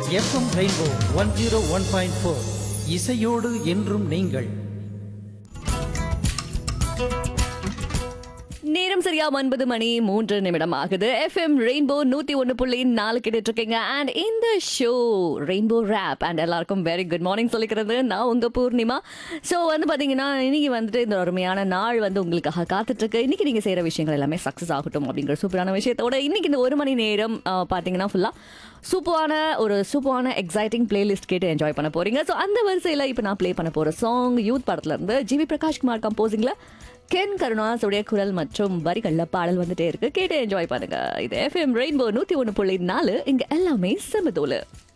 FM rainbow one zero one point four இசையோடு என்றும் நீங்கள் நேரம் சரியா ஒன்பது மணி மூன்று நிமிடம் ஆகுது எஃப்எம் ரெயின்போ நூத்தி ஒன்று புள்ளி நாலு கேட்டுட்டு இருக்கீங்க அண்ட் இந்த ஷோ ரெயின்போ ரேப் அண்ட் எல்லாருக்கும் வெரி குட் மார்னிங் சொல்லிக்கிறது நான் உங்க பூர்ணிமா ஸோ வந்து பாத்தீங்கன்னா இன்னைக்கு வந்துட்டு இந்த அருமையான நாள் வந்து உங்களுக்காக காத்துட்டு இருக்கு இன்னைக்கு நீங்க செய்யற விஷயங்கள் எல்லாமே சக்சஸ் ஆகட்டும் அப்படிங்கிற சூப்பரான விஷயத்தோட இன்னைக்கு இந்த ஒரு மணி நேரம் ஆஹ், பாத்தீங்கன்னா ஃபுல்லா சூப்பரான ஒரு சூப்பரான எக்ஸைட்டிங் பிளேலிஸ்ட் கேட்டு என்ஜாய் பண்ண போறீங்க ஸோ அந்த வரிசையில் இப்போ நான் ப்ளே பண்ண போற சாங் யூத் படத்துல இருந்து ஜிவி பிரகாஷ் குமார் கம்போசிங்ல கென் கருணாசுடைய குரல் மற்றும் வரிகள்ல பாடல் வந்துட்டே இருக்கு கேட்டு என்ஜாய் பண்ணுங்க இது எஃப்எம் ரெயின்போ நூத்தி ஒன்று புள்ளி நாலு இங்க எல்லாமே செமதோலு